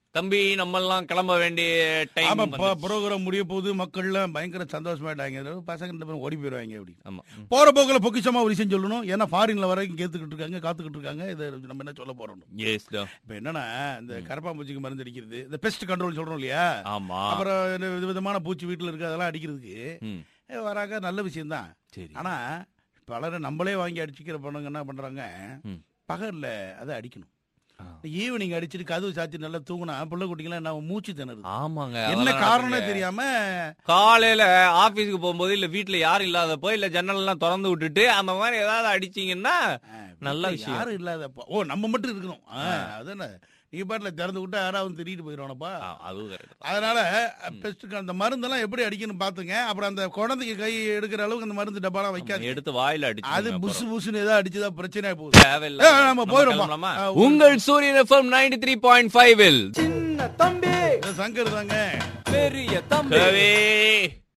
தம்பி நம்ம எல்லாம் கிளம்ப வேண்டிய ஆமா டைம் ப்ரோக்ராம் முடிய போது மக்கள்லாம் பயங்கர சந்தோஷமாயிட்டாங்க பசங்க ரெண்டு பேரும் ஓடி போயிடுவாங்க அப்படி ஆமா ம். போற போக்குல பொக்கிஷமா ஒரு விஷயம் சொல்லணும் ஏன்னா ஃபாரின்ல வரைக்கும் கேத்துக்கிட்டு இருக்காங்க காத்துக்கிட்டு இருக்காங்க இதை நம்ம என்ன சொல்ல போறோம் Yes, டா. இப்ப என்னன்னா இந்த கரப்பாம்பூச்சிக்கு மருந்து அடிக்கிறது இந்த பெஸ்ட் கண்ட்ரோல் சொல்றோம் இல்லையா ஆமா அப்புறம் இந்த விதவிதமான பூச்சி வீட்டுல இருக்கு அதெல்லாம் அடிக்கிறதுக்கு ம். அஹ் வராங்க நல்ல விஷயம்தான் சரி ஆனா பலரை நம்மளே வாங்கி அடிச்சுக்கிற பொண்ணுங்க என்ன பண்றாங்க ம். பகல்ல அதை அடிக்கணும் ஆ. ஈவினிங் அடிச்சிட்டு கதவு சாத்தி நல்லா தூங்கினா பிள்ளை குட்டிங்களாம் என்ன மூச்சு திணறுது ஆமாங்க என்ன அதெல்லாம் காரணம் நடக்குங்க. தெரியாம காலையில ஆபீஸ்க்கு போகும்போது இல்ல வீட்ல யாரும் இல்லாதப்போ இல்ல ஜன்னல் எல்லாம் திறந்து விட்டுட்டு அந்த மாதிரி ஏதாவது அடிச்சீங்கன்னா நல்ல வீட்டுல விஷயம். யாரும் இல்லாதப்ப ஓ நம்ம மட்டும் இருக்கணும் ஆ, அதானே நீ பாட்டுல திறந்து விட்டா யாராவது திருடிட்டு போயிடுவானப்பா ஆ, அதுவும் correct தான். அதனால பெஸ்ட்டுக்கு அந்த மருந்தெல்லாம் எப்படி அடிக்கணும் பாத்துங்க அப்புறம் அந்த குழந்தைக்கு கை எடுக்கிற அளவுக்கு அந்த மருந்து டப்பாலாம் வைக்காது எடுத்து வாயில அடிச்சு அது புசு புசுன்னு ஏதாவது அடிச்சுதான் பிரச்சனை போகுது தேவையில்ல ஏ, நம்ம போயிடுவோம். கிளம்பலாமா? ஆ, உங்கள் Suryan FM ninety three point five சின்ன தம்பி சங்கர் தாங்க பெரிய தம்பி